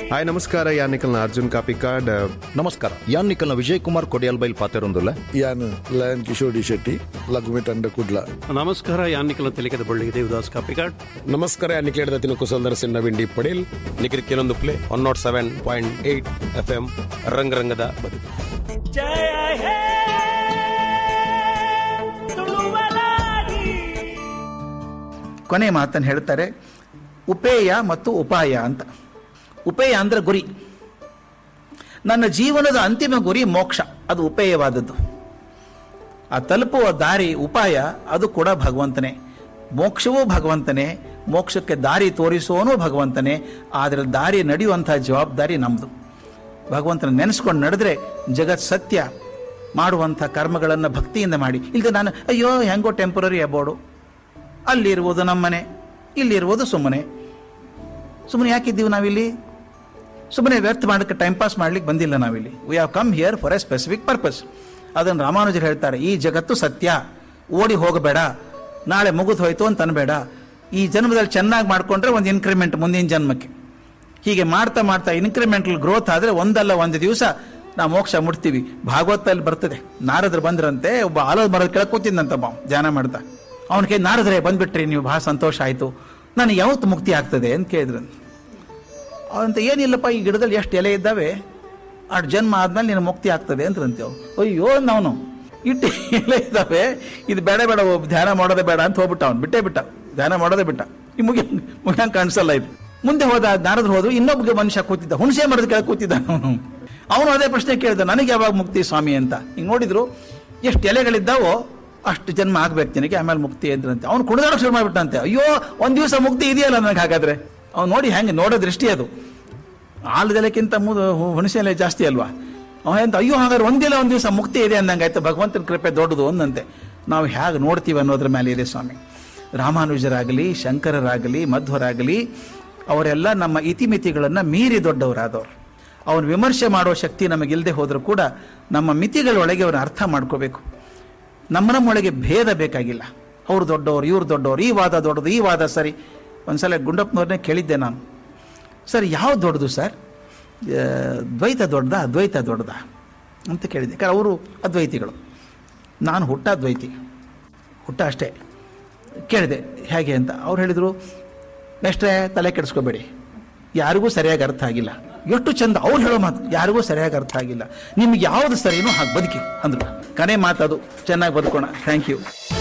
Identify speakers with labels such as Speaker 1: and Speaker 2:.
Speaker 1: hi ನಮಸ್ಕಾರ ಯಾನಿಕಲ್ನ ಅರ್ಜುನ್ ಕಾಪಿಕಾಡ್
Speaker 2: ನಮಸ್ಕಾರ ಯಾನ್ ನಿಖಲ್ನ ವಿಜಯ್ ಕುಮಾರ್ ಕೊಡಿಯಲ್ ಬೈಲ್ ಪಾತೆರೊಂದುಲ್ಲ
Speaker 3: ಯಾನ್ ಲಯನ್ ಕಿಶೋರ್ ಡಿ ಶೆಟ್ಟಿ ಲಘುಮಿ ತಂಡ ಕುಡ್ಲ
Speaker 4: ನಮಸ್ಕಾರ ಯಾನಿಕಲ ತೆಲಿಕದ ಬಳ್ಳಿ ದೇವದಾಸ್ ಕಾಪಿಕಾಡ್
Speaker 5: ನಮಸ್ಕಾರ ನಿಖಿಲೇಡದ ತಿನ್ನು ಕುಸಲ್ದರ ಸಿನ್ನ ವಿಂಡಿ ಪಡೇಲ್ ನಿಖಿಲ್ ಕೆಲವೊಂದು play one nought seven point eight F M ರಂಗರಂಗದ ಬದುಕು
Speaker 6: ಕೊನೆ ಮಾತನ್ನು ಹೇಳ್ತಾರೆ ಉಪೇಯ ಮತ್ತು ಉಪಾಯ ಅಂತ ಉಪೇಯ ಅಂದ್ರೆ ಗುರಿ ನನ್ನ ಜೀವನದ ಅಂತಿಮ ಗುರಿ ಮೋಕ್ಷ ಅದು ಉಪೇಯವಾದದ್ದು ಆ ತಲುಪುವ ದಾರಿ ಉಪಾಯ ಅದು ಕೂಡ ಭಗವಂತನೇ ಮೋಕ್ಷವೂ ಭಗವಂತನೇ ಮೋಕ್ಷಕ್ಕೆ ದಾರಿ ತೋರಿಸುವವನು ಭಗವಂತನೇ ಆದರೆ ದಾರಿ ನಡೆಯುವಂಥ ಜವಾಬ್ದಾರಿ ನಮ್ಮದು ಭಗವಂತನ ನೆನೆಸ್ಕೊಂಡು ನಡೆದ್ರೆ ಜಗತ್ ಸತ್ಯ ಮಾಡುವಂಥ ಕರ್ಮಗಳನ್ನು ಭಕ್ತಿಯಿಂದ ಮಾಡಿ ಇಲ್ಲದೆ ನಾನು ಅಯ್ಯೋ ಹೆಂಗೋ ಟೆಂಪರರಿ ಅಬೋರ್ಡು ಅಲ್ಲಿರುವುದು ನಮ್ಮನೆ ಇಲ್ಲಿರುವುದು ಸುಮ್ಮನೆ ಸುಮ್ಮನೆ ಯಾಕಿದ್ದೀವಿ ನಾವಿಲ್ಲಿ ಸುಮ್ಮನೆ ವ್ಯರ್ಥ ಮಾಡಕ್ಕೆ ಟೈಮ್ ಪಾಸ್ ಮಾಡ್ಲಿಕ್ಕೆ ಬಂದಿಲ್ಲ ನಾವಿಲ್ಲಿ we have come here for a specific purpose ಅದನ್ನು ರಾಮಾನುಜರು ಹೇಳ್ತಾರೆ ಈ ಜಗತ್ತು ಸತ್ಯ ಓಡಿ ಹೋಗಬೇಡ ನಾಳೆ ಮುಗಿದು ಹೋಯ್ತು ಅಂತ ಅನ್ಬೇಡ ಈ ಜನ್ಮದಲ್ಲಿ ಚೆನ್ನಾಗಿ ಮಾಡ್ಕೊಂಡ್ರೆ ಒಂದು ಇನ್ಕ್ರಿಮೆಂಟ್ ಮುಂದಿನ ಜನ್ಮಕ್ಕೆ ಹೀಗೆ ಮಾಡ್ತಾ ಮಾಡ್ತಾ ಇನ್ಕ್ರಿಮೆಂಟಲ್ ಗ್ರೋತ್ ಆದರೆ ಒಂದಲ್ಲ ಒಂದು ದಿವಸ ನಾವು ಮೋಕ್ಷ ಮುಟ್ತೀವಿ ಭಾಗವತದಲ್ಲಿ ಬರ್ತದೆ ನಾರದ್ರು ಬಂದ್ರಂತೆ ಒಬ್ಬ ಆಲದ ಮರದ ಕೆಳಗೆ ಕೂತಿದ್ದಂತ ಒಬ್ಬ ಧ್ಯಾನ ಮಾಡ್ತಾ ಅವನ ಕೈ ನಾರದ್ರೆ ಬಂದ್ಬಿಟ್ರಿ ನೀವು ಬಹಳ ಸಂತೋಷ ಆಯಿತು ನನಗೆ ಯಾವತ್ತು ಮುಕ್ತಿ ಆಗ್ತದೆ ಅಂತ ಕೇಳಿದ್ರಂತೆ ಅಂತ ಏನಿಲ್ಲಪ್ಪ ಈ ಗಿಡದಲ್ಲಿ ಎಷ್ಟು ಎಲೆ ಇದ್ದಾವೆ ಅಷ್ಟು ಜನ್ಮ ಆದ್ಮೇಲೆ ನಿನ್ನ ಮುಕ್ತಿ ಆಗ್ತದೆ ಅಂತಂತೇವ್ ಅಯ್ಯೋ ಅವನು ಇಟ್ಟು ಎಲೆ ಇದ್ದಾವೆ ಇದು ಬೇಡ ಬೇಡ ಒಬ್ಬ ಧ್ಯಾನ ಮಾಡೋದೇ ಬೇಡ ಅಂತ ಹೋಗ್ಬಿಟ್ಟ ಅವ್ನು ಬಿಟ್ಟೇ ಬಿಟ್ಟ ಧ್ಯಾನ ಮಾಡೋದೇ ಬಿಟ್ಟ ಈ ಮುಗಿ ಮುಗಿಯಂಗೆ ಕಾಣಿಸಲ್ಲ ಇದು ಮುಂದೆ ಹೋದ ನಾರದ್ರು ಹೋದ್ರು ಇನ್ನೊಬ್ಬಗೆ ಮನುಷ್ಯ ಕೂತಿದ್ದ ಹುಣಸೆ ಮರದ ಕೆಳಗೆ ಕೂತಿದ್ದ ಅವನು ಅವನು ಅದೇ ಪ್ರಶ್ನೆ ಕೇಳಿದ ನನಗೆ ಯಾವಾಗ ಮುಕ್ತಿ ಸ್ವಾಮಿ ಅಂತ ಹಿಂಗೆ ನೋಡಿದ್ರು ಎಷ್ಟು ಎಲೆಗಳಿದ್ದಾವೋ ಅಷ್ಟು ಜನ್ಮ ಆಗ್ಬೇಕು ನಿನಗೆ ಆಮೇಲೆ ಮುಕ್ತಿ ಅಂದ್ರಂತೆ ಅವ್ನು ಕುಣಿದಾಡೋ ಶುರು ಮಾಡ್ಬಿಟ್ಟಂತೆ ಅಯ್ಯೋ ಒಂದ್ ದಿವಸ ಮುಕ್ತಿ ಇದೆಯಲ್ಲ ನನಗೆ ಹಾಗಾದ್ರೆ ಅವ್ನು ನೋಡಿ ಹೆಂಗೆ ನೋಡೋ ದೃಷ್ಟಿ ಅದು ಆಲದೆಲೆಕ್ಕಿಂತ ಮುದ ಹುಣಸೆ ಎಲೆ ಜಾಸ್ತಿ ಅಲ್ವಾ ಅವ ಎಂತ ಅಯ್ಯೋ ಹಾಗಾದ್ರೆ ಒಂದಿಲ್ಲ ಒಂದು ದಿವಸ ಮುಕ್ತಿ ಇದೆ ಅಂದಂಗಾಯ್ತು ಭಗವಂತನ ಕೃಪೆ ದೊಡ್ಡದು ಅಂದಂತೆ ನಾವು ಹೇಗೆ ನೋಡ್ತೀವಿ ಅನ್ನೋದ್ರ ಮೇಲೆ ಇದೆ ಸ್ವಾಮಿ ರಾಮಾನುಜರಾಗಲಿ ಶಂಕರರಾಗಲಿ ಮಧ್ವರಾಗಲಿ ಅವರೆಲ್ಲ ನಮ್ಮ ಇತಿಮಿತಿಗಳನ್ನು ಮೀರಿ ದೊಡ್ಡವರಾದವರು ಅವನು ವಿಮರ್ಶೆ ಮಾಡೋ ಶಕ್ತಿ ನಮಗಿಲ್ಲದೆ ಹೋದರೂ ಕೂಡ ನಮ್ಮ ಮಿತಿಗಳೊಳಗೆ ಅವನ ಅರ್ಥ ಮಾಡ್ಕೋಬೇಕು ನಮ್ಮ ನಮ್ಮೊಳಗೆ ಭೇದ ಬೇಕಾಗಿಲ್ಲ ಅವ್ರು ದೊಡ್ಡವರು ಇವ್ರು ದೊಡ್ಡವರು ಈ ವಾದ ದೊಡ್ಡದು ಈ ವಾದ ಸರಿ ಒಂದ್ಸಲ ಗುಂಡಪ್ಪನವ್ರನ್ನೇ ಕೇಳಿದ್ದೆ ನಾನು ಸರ್ ಯಾವ್ದು ದೊಡ್ಡದು ಸರ್ ಆ, ದ್ವೈತ ದೊಡ್ಡದಾ ಅದ್ವೈತ ದೊಡ್ಡದಾ ಅಂತ ಕೇಳಿದ್ದೆ ಯಾಕಂದ್ರೆ ಅವರು ಅದ್ವೈತಿಗಳು ನಾನು ಹುಟ್ಟ ಅದ್ವೈತಿ ಹುಟ್ಟ ಅಷ್ಟೇ ಕೇಳಿದೆ ಹೇಗೆ ಅಂತ ಅವ್ರು ಹೇಳಿದರು ನೆಕ್ಸ್ಟ್ರೆ ತಲೆ ಕೆಡಿಸ್ಕೋಬೇಡಿ ಯಾರಿಗೂ ಸರಿಯಾಗಿ ಅರ್ಥ ಆಗಿಲ್ಲ ಎಷ್ಟು ಚಂದ ಅವ್ರು ಹೇಳೋ ಮಾತು ಯಾರಿಗೂ ಸರಿಯಾಗಿ ಅರ್ಥ ಆಗಿಲ್ಲ ನಿಮ್ಗೆ ಯಾವುದು ಸರಿನೋ ಹಾಗೆ ಬದುಕಿ ಅಂದ್ರು ಕನೆ ಮಾತದು ಚೆನ್ನಾಗಿ ಬದುಕೋಣ ಥ್ಯಾಂಕ್ ಯು